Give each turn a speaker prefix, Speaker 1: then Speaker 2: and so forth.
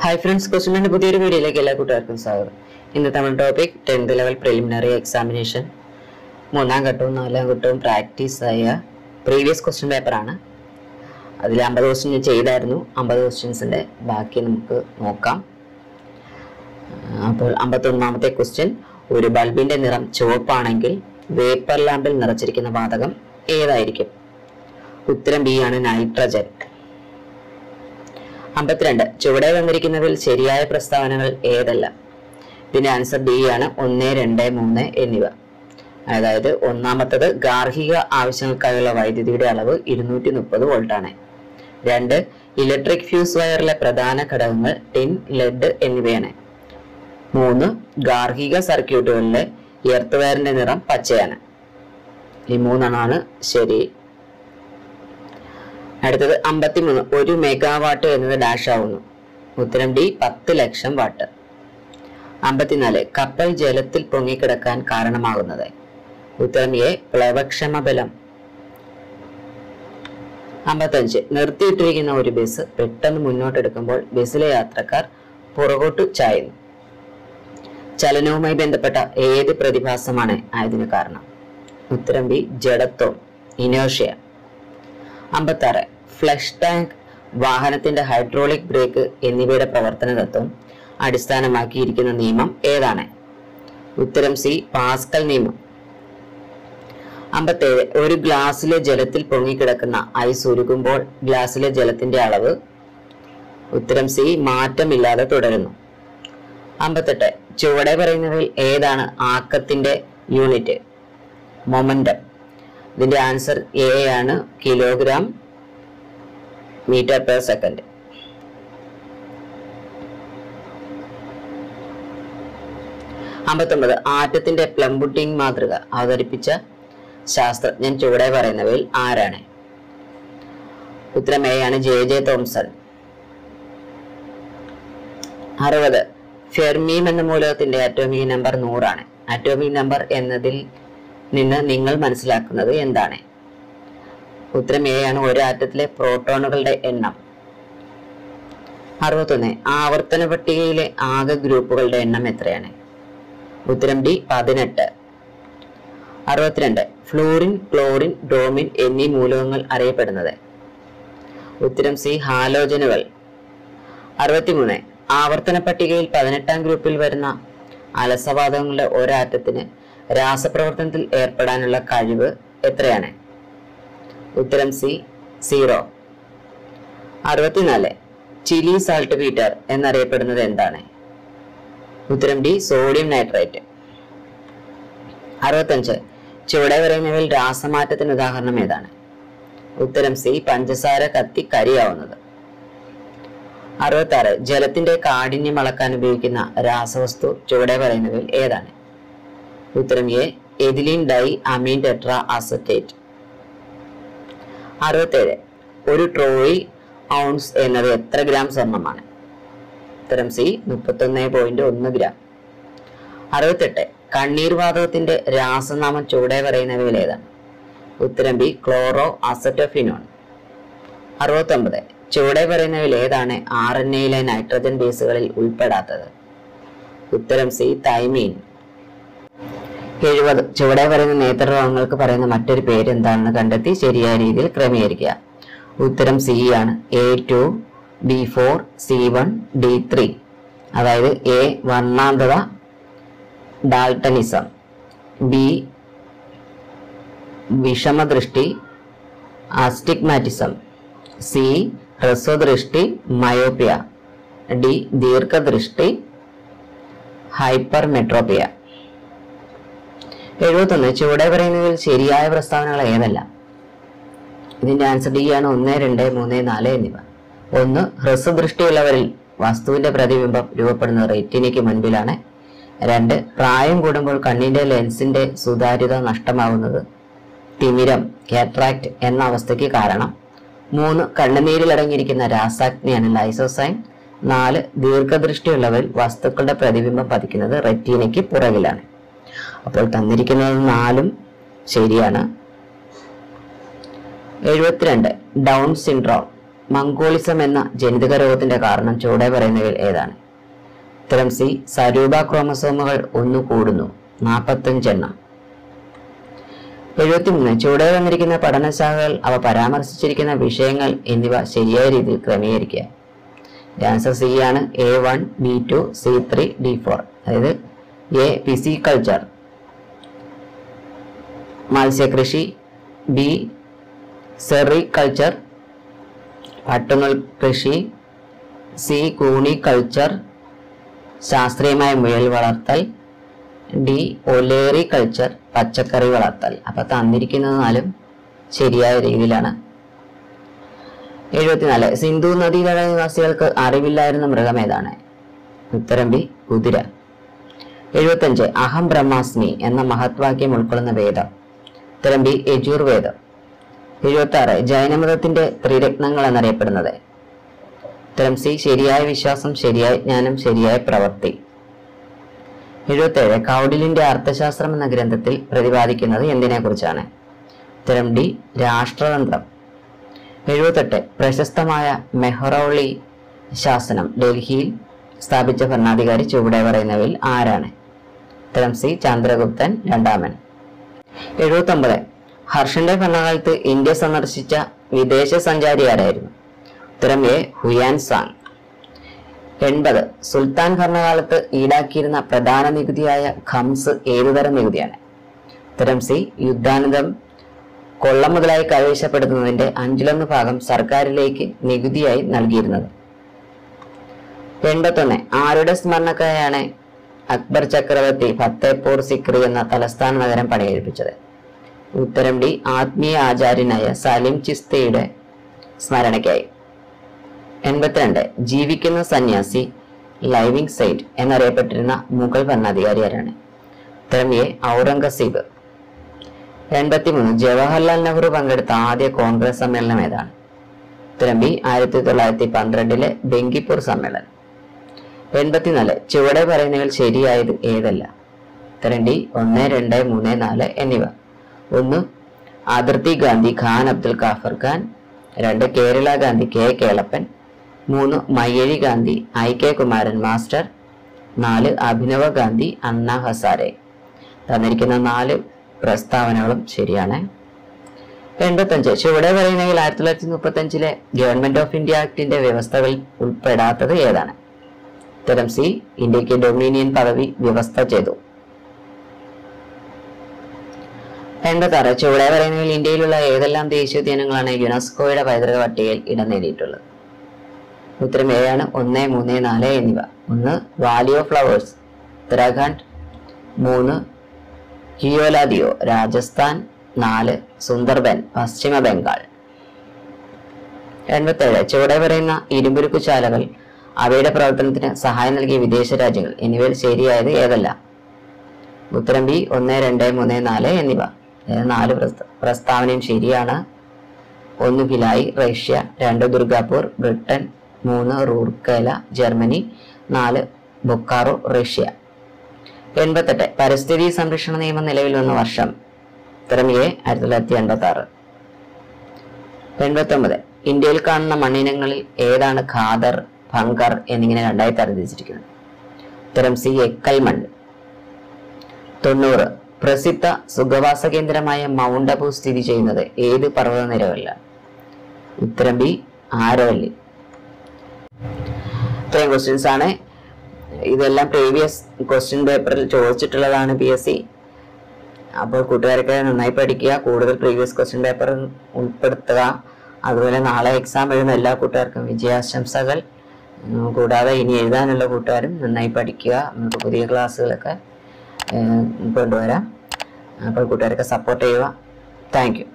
Speaker 1: hi friends ക്വസ്റ്റിൻ്റെ പുതിയൊരു വീഡിയോയിലേക്ക് എല്ലാ കൂട്ടുകാർക്കും സ്വാഗതം ഇന്നത്തെ നമ്മുടെ topic tenth level preliminary examination മൂന്നാം ഘട്ടവും നാലാം ഘട്ടവും പ്രാക്ടീസ് ആയ പ്രീവിയസ് ക്വസ്റ്റ്യൻ പേപ്പറാണ് അതിൽ അമ്പത് ക്വസ്റ്റ്യൻ ഞാൻ ചെയ്തായിരുന്നു അമ്പത് ക്വസ്റ്റ്യൻസിൻ്റെ ബാക്കി നമുക്ക് നോക്കാം ആ, അപ്പോൾ അമ്പത്തൊന്നാമത്തെ ക്വസ്റ്റ്യൻ ഒരു ബൾബിന്റെ നിറം ചുവപ്പാണെങ്കിൽ വേപ്പർ ലാമ്പിൽ നിറച്ചിരിക്കുന്ന വാതകം ഏതായിരിക്കും ഉത്തരം ബി ആണ് നൈട്രജൻ അമ്പത്തിരണ്ട് ചുവടെ വന്നിരിക്കുന്നതിൽ ശരിയായ പ്രസ്താവനകൾ ഏതല്ല ഇതിന്റെ ആൻസർ ബി ആണ് ഒന്ന് രണ്ട് മൂന്ന് എന്നിവ അതായത് ഒന്നാമത്തത് ഗാർഹിക ആവശ്യങ്ങൾക്കായുള്ള വൈദ്യുതിയുടെ അളവ് ഇരുന്നൂറ്റി മുപ്പത് വോൾട്ട് ആണ് രണ്ട് ഇലക്ട്രിക് ഫ്യൂസ് വയറിലെ പ്രധാന ഘടകങ്ങൾ ടിൻ ലെഡ് എന്നിവയാണ് മൂന്ന് ഗാർഹിക സർക്യൂട്ടുകളിലെ എർത്ത് വയറിന്റെ നിറം പച്ചയാണ് ഈ മൂന്നെണ്ണമാണ് ശരി അടുത്തത് അമ്പത്തിമൂന്ന് ഒരു മെഗാവാട്ട് എന്നത് ഡാഷ് ആവുന്നു ഉത്തരം ഡി പത്ത് ലക്ഷം വാട്ട് അമ്പത്തിനാല് കപ്പൽ ജലത്തിൽ പൊങ്ങിക്കിടക്കാൻ കാരണമാകുന്നത് ഉത്തരം എ പ്ലവക്ഷമ ബലം അമ്പത്തഞ്ച് നിർത്തിയിട്ടിരിക്കുന്ന ഒരു ബസ് പെട്ടെന്ന് മുന്നോട്ടെടുക്കുമ്പോൾ ബസ്സിലെ യാത്രക്കാർ പുറകോട്ട് ചായുന്നു ചലനവുമായി ബന്ധപ്പെട്ട ഏത് പ്രതിഭാസമാണ് ആയതിനു കാരണം ഉത്തരം ബി ജഡത്വം ഇനോഷ്യ അമ്പത്താറ് ഫ്ലഷ് ടാങ്ക് വാഹനത്തിന്റെ ഹൈഡ്രോളിക് ബ്രേക്ക് എന്നിവയുടെ പ്രവർത്തന തത്വം അടിസ്ഥാനമാക്കിയിരിക്കുന്ന നിയമം ഏതാണ് ഉത്തരം സി പാസ്കൽ നിയമം അമ്പത്തേഴ് ഒരു ഗ്ലാസ്സിലെ ജലത്തിൽ പൊങ്ങിക്കിടക്കുന്ന ഐസ് ഉരുകുമ്പോൾ ഗ്ലാസ്സിലെ ജലത്തിന്റെ അളവ് ഉത്തരം സി മാറ്റമില്ലാതെ തുടരുന്നു അമ്പത്തെട്ട് ചുവടെ പറയുന്നതിൽ ഏതാണ് ആക്കത്തിന്റെ യൂണിറ്റ് മൊമെന്റം ഇതിന്റെ ആൻസർ എ ആണ് കിലോഗ്രാം മീറ്റർ പെർ സെക്കൻഡ് അമ്പത്തൊമ്പത് ആറ്റത്തിന്റെ പ്ലംബുട്ടിംഗ് മാതൃക അവതരിപ്പിച്ച ശാസ്ത്രജ്ഞൻ ചുവടെ പറയുന്നവയിൽ ആരാണ് ഉത്തരം എ ആണ് ജെ ജെ തോംസൺ അറുപത് ഫെർമിയം എന്ന മൂലകത്തിന്റെ അറ്റോമിക് നമ്പർ നൂറാണ് അറ്റോമിക് നമ്പർ എന്നതിൽ നിന്ന് നിങ്ങൾ മനസ്സിലാക്കുന്നത് എന്താണ് ഉത്തരം എ ആണ് ഒരു ആറ്റത്തിലെ പ്രോട്ടോണുകളുടെ എണ്ണം അറുപത്തൊന്ന് ആവർത്തന പട്ടികയിലെ ആകെ ഗ്രൂപ്പുകളുടെ എണ്ണം എത്രയാണ് ഉത്തരം ഡി പതിനെട്ട് അറുപത്തിരണ്ട് ഫ്ലൂറിൻ ക്ലോറിൻ ഡോമിൻ എന്നീ മൂലകങ്ങൾ അറിയപ്പെടുന്നത് ഉത്തരം സി ഹാലോജനുകൾ അറുപത്തിമൂന്ന് ആവർത്തന പട്ടികയിൽ പതിനെട്ടാം ഗ്രൂപ്പിൽ വരുന്ന അലസവാതകങ്ങളുടെ ഒരാറ്റത്തിന് രാസപ്രവർത്തനത്തിൽ ഏർപ്പെടാനുള്ള കഴിവ് എത്രയാണ് ഉത്തരം സി സീറോ അറുപത്തിനാല് ചിലി സാൾട്ട് പീറ്റർ എന്നറിയപ്പെടുന്നത് എന്താണ് ഉത്തരം ഡി സോഡിയം നൈട്രേറ്റ് അറുപത്തഞ്ച് ചുവടെ പറയുന്നവയിൽ രാസമാറ്റത്തിന് ഉദാഹരണം ഏതാണ് ഉത്തരം സി പഞ്ചസാര കത്തി കരിയാവുന്നത് അറുപത്തി ആറ് ജലത്തിന്റെ കാഠിന്യം അളക്കാൻ ഉപയോഗിക്കുന്ന രാസവസ്തു ചുവടെ പറയുന്നവയിൽ ഏതാണ് ഉത്തരം A ethylene diamine tetra acetate അറുപത്തേഴ് ഒരു ട്രോയ് ഔൺസ് എന്നത് എത്ര ഗ്രാം സ്വർണമാണ് ഉത്തരം സി മുപ്പത്തൊന്ന് പോയിന്റ് ഒന്ന് ഗ്രാം അറുപത്തെട്ട് കണ്ണീർവാതകത്തിന്റെ രാസനാമം ചുവടെ പറയുന്നവയിൽ ഏതാണ് ഉത്തരം ബി ക്ലോറോ അസറ്റോഫിനോൺ അറുപത്തൊമ്പത് ചുവടെ പറയുന്നവയിൽ ഏതാണ് ആർ എൻ എയിലെ നൈട്രജൻ ബേസുകളിൽ ഉൾപ്പെടാത്തത് ഉത്തരം സി തൈമീൻ എഴുപത് ചുവടെ പറയുന്ന നേത്രരോഗങ്ങൾക്ക് പറയുന്ന മറ്റൊരു പേര് എന്താണെന്ന് കണ്ടെത്തി ശരിയായ രീതിയിൽ ക്രമീകരിക്കുക ഉത്തരം സി ആണ് A two B four C one D three അതായത് എ വർണ്ണാന്തത ഡാൾട്ടനിസം ബി വിഷമദൃഷ്ടി അസ്റ്റിഗ്മാറ്റിസം സി ഹ്രസ്വദൃഷ്ടി മയോപ്പിയ ഡി ദീർഘദൃഷ്ടി ഹൈപ്പർ മെട്രോപ്പിയ എഴുപത്തൊന്ന് ചുവടെ പറയുന്നതിൽ ശരിയായ പ്രസ്താവനകൾ ഏതല്ല ഇതിന്റെ ആൻസർ ഡി ആണ് ഒന്ന് രണ്ട് മൂന്ന് നാല് എന്നിവ ഒന്ന് ഹ്രസ്വദൃഷ്ടിയുള്ളവരിൽ വസ്തുവിന്റെ പ്രതിബിംബം രൂപപ്പെടുന്ന റെറ്റിനയ്ക്ക് മുൻപിലാണ് രണ്ട് പ്രായം കൂടുമ്പോൾ കണ്ണിന്റെ ലെൻസിന്റെ സുതാര്യത നഷ്ടമാവുന്നത് തിമിരം കാട്രാക്ട് എന്ന അവസ്ഥയ്ക്ക് കാരണം മൂന്ന് കണ്ണുനീരിൽ അടങ്ങിയിരിക്കുന്ന രാസാഗ്നിയാണ് ലൈസോസൈൻ നാല് ദീർഘദൃഷ്ടിയുള്ളവരിൽ വസ്തുക്കളുടെ പ്രതിബിംബം പതിക്കുന്നത് റെറ്റീനയ്ക്ക് പുറകിലാണ് അപ്പോൾ തന്നിരിക്കുന്നത് നാലും ശരിയാണ് എഴുപത്തിരണ്ട് ഡൗൺ സിൻഡ്രോം മംഗോളിസം എന്ന ജനിതക രോഗത്തിന്റെ കാരണം ചുവടെ പറയുന്നവയിൽ ഏതാണ് ഉത്തരം സി സരൂപ ക്രോമസോമുകൾ ഒന്ന് കൂടുന്നു നാൽപ്പത്തഞ്ചെണ്ണം എഴുപത്തിമൂന്ന് ചുവടെ വന്നിരിക്കുന്ന പഠനശാഖകൾ അവ പരാമർശിച്ചിരിക്കുന്ന വിഷയങ്ങൾ എന്നിവ ശരിയായ രീതിയിൽ ക്രമീകരിക്കുക ആൻസർ സി ആണ് A one B two C three D four അതായത് എ ഫിസിക്കൾച്ചർ മത്സ്യകൃഷി ബി സെറികൾച്ചർ പട്ടുനൂൽ കൃഷി സി കൂണി കൾച്ചർ ശാസ്ത്രീയമായ മുയൽ വളർത്തൽ ഡി ഒലേറി കൾച്ചർ പച്ചക്കറി വളർത്തൽ അപ്പൊ തന്നിരിക്കുന്നത് നാലും ശരിയായ രീതിയിലാണ് എഴുപത്തിനാല് സിന്ധു നദീതട നിവാസികൾക്ക് അറിവില്ലായിരുന്ന മൃഗം ഏതാണ് ഉത്തരം ബി കുതിര എഴുപത്തഞ്ച് അഹം ബ്രഹ്മാസ്മി എന്ന മഹത്വാക്യം ഉൾക്കൊള്ളുന്ന വേദം ഉത്തരം ബി യജുർവേദം എഴുപത്തി ആറ് ജൈനമതത്തിന്റെ ത്രിരത്നങ്ങൾ എന്നറിയപ്പെടുന്നത് ഉത്തരം സി ശരിയായ വിശ്വാസം ശരിയായ ജ്ഞാനം ശരിയായ പ്രവൃത്തി എഴുപത്തേഴ് കൗഡിലിന്റെ അർത്ഥശാസ്ത്രം എന്ന ഗ്രന്ഥത്തിൽ പ്രതിപാദിക്കുന്നത് എന്തിനെ കുറിച്ചാണ് ഉത്തരം ഡി രാഷ്ട്രതന്ത്രം എഴുപത്തെട്ട് പ്രശസ്തമായ മെഹ്റൗളി ശാസനം ഡൽഹിയിൽ സ്ഥാപിച്ച ഭരണാധികാരി ചുവടെ പറയുന്നവയിൽ ആരാണ് ഉത്തരം സി ചന്ദ്രഗുപ്തൻ രണ്ടാമൻ എഴുപത്തൊമ്പത് ഹർഷന്റെ ഭരണകാലത്ത് ഇന്ത്യ സന്ദർശിച്ച വിദേശ സഞ്ചാരി ആരായിരുന്നു ഉത്തരം എ ഹുയാൻ സാങ് എൺപത് സുൽത്താൻ ഭരണകാലത്ത് ഈടാക്കിയിരുന്ന പ്രധാന നികുതിയായ ഖംസ് ഏതുതരം നികുതിയാണ് ഉത്തരം സി യുദ്ധാനന്തം കൊള്ള മുതലായി കൈവശപ്പെടുത്തുന്നതിന്റെ അഞ്ചിലൊന്ന് ഭാഗം സർക്കാരിലേക്ക് നികുതിയായി നൽകിയിരുന്നത് എൺപത്തൊന്ന് ആരുടെ സ്മരണക്കായാണ് അക്ബർ ചക്രവർത്തി ഫത്തേപൂർ സിക്രി എന്ന തലസ്ഥാന നഗരം പണികഴിപ്പിച്ചത് ഉത്തരം ഡി ആത്മീയ ആചാര്യനായ സലിം ചിസ്തിയുടെ സ്മരണയ്ക്കായി എൺപത്തിരണ്ട് ജീവിക്കുന്ന സന്യാസി ലൈവിംഗ് സൈറ്റ് എന്നറിയപ്പെട്ടിരുന്ന മുഗൾ ഭരണാധികാരി ആരാണ് ഉത്തരം എ ഔറംഗസീബ് എൺപത്തിമൂന്ന് ജവഹർലാൽ നെഹ്റു പങ്കെടുത്ത ആദ്യ കോൺഗ്രസ് സമ്മേളനം ഏതാണ് ഉത്തരം ബി ആയിരത്തി തൊള്ളായിരത്തി പന്ത്രണ്ടിലെ ബെങ്കിപ്പൂർ സമ്മേളനം എൺപത്തിനാല് ചുവടെ പറയുന്നതിൽ ശരിയായത് ഏതല്ല ഉത്തരം ഡി ഒന്ന് രണ്ട് മൂന്ന് നാല് എന്നിവ ഒന്ന് അതിർത്തി ഗാന്ധി ഖാൻ അബ്ദുൽ ഖാഫർ ഖാൻ രണ്ട് കേരള ഗാന്ധി കെ കേളപ്പൻ മൂന്ന് Mayyazhi Gandhi I K Kumaran master നാല് അഭിനവ ഗാന്ധി അണ്ണ ഹസാരെ തന്നിരിക്കുന്ന നാല് പ്രസ്താവനകളും ശരിയാണ് എൺപത്തഞ്ച് ചുവടെ പറയുന്നതിൽ ആയിരത്തി തൊള്ളായിരത്തി മുപ്പത്തി അഞ്ചിലെ ഗവൺമെന്റ് ഓഫ് ഇന്ത്യ ആക്ടിന്റെ വ്യവസ്ഥകളിൽ ഉൾപ്പെടാത്തത് ഏതാണ് ഉത്തരം സി ഇന്ത്യക്ക് ഡൊമിനിയൻ പദവി വ്യവസ്ഥ ചെയ്തു എൺപത്തി ആറ് ചുവടെ പറയുന്നതിൽ ഇന്ത്യയിലുള്ള ഏതെല്ലാം ദേശീയോദ്യാനങ്ങളാണ് യുനെസ്കോയുടെ പൈതൃക പട്ടികയിൽ ഇടം നേടിയിട്ടുള്ളത് ഉത്തരം എ ആണ് ഒന്ന് മൂന്ന് നാല് എന്നിവ ഒന്ന് വാലി ഓഫ് ഫ്ലവേഴ്സ് ഉത്തരാഖണ്ഡ് മൂന്ന് ഹിയോലാദിയോ രാജസ്ഥാൻ നാല് സുന്ദർബൻ പശ്ചിമ ബംഗാൾ എൺപത്തേഴ് ചുവടെ പറയുന്ന ഇരുമ്പുരുക്കു ചാലകൾ അവയുടെ പ്രവർത്തനത്തിന് സഹായം നൽകിയ വിദേശ രാജ്യങ്ങൾ എന്നിവയിൽ ശരിയായത് ഏതല്ല ഉത്തരം ബി ഒന്ന് രണ്ട് മൂന്ന് നാല് എന്നിവ അതായത് നാല് പ്രസ്ത- പ്രസ്താവനയും ശരിയാണ് ഒന്ന് ഭിലായി റഷ്യ രണ്ട് ദുർഗാപൂർ ബ്രിട്ടൻ മൂന്ന് റൂർക്കേല ജർമ്മനി നാല് ബൊക്കാറോ റഷ്യ എൺപത്തെട്ട് പരിസ്ഥിതി സംരക്ഷണ നിയമം നിലവിൽ വന്ന വർഷം ഉത്തരം എ ആയിരത്തി തൊള്ളായിരത്തി എൺപത്തി ആറ് എൺപത്തൊമ്പത് ഇന്ത്യയിൽ കാണുന്ന മണ്ണിനങ്ങളിൽ ഏതാണ് ഖാദർ ഭങ്കർ എന്നിങ്ങനെ രണ്ടായി തരംതിരിച്ചിരിക്കുന്നത് ഉത്തരം സി എക്കൽ മണ്ണ് തൊണ്ണൂറ് പ്രസിദ്ധ സുഖവാസ കേന്ദ്രമായ മൗണ്ട് അബു സ്ഥിതി ചെയ്യുന്നത് ഏത് പർവ്വത നിരകളിലാണ് ഉത്തരം ബി ആരവല്ലി ഇത്രയും ക്വസ്റ്റ്യൻസ് ആണ് ഇതെല്ലാം പ്രീവിയസ് ക്വസ്റ്റ്യൻ പേപ്പറിൽ ചോദിച്ചിട്ടുള്ളതാണ് പി എസ് സി അപ്പോൾ കൂട്ടുകാരൊക്കെ നന്നായി പഠിക്കുക കൂടുതൽ പ്രീവിയസ് ക്വസ്റ്റ്യൻ പേപ്പർ ഉൾപ്പെടുത്തുക അതുപോലെ നാളെ എക്സാം എഴുതുന്ന എല്ലാ കൂട്ടുകാർക്കും വിജയാശംസകൾ ഉം, കൂടാതെ ഇനി എഴുതാനുള്ള കൂട്ടുകാരും നന്നായി പഠിക്കുക നമുക്ക് പുതിയ ക്ലാസ്സുകളൊക്കെ ഏഹ്, കൊണ്ടുവരാം അപ്പോൾ കൂട്ടുകാരൊക്കെ സപ്പോർട്ട് ചെയ്യുക താങ്ക് യു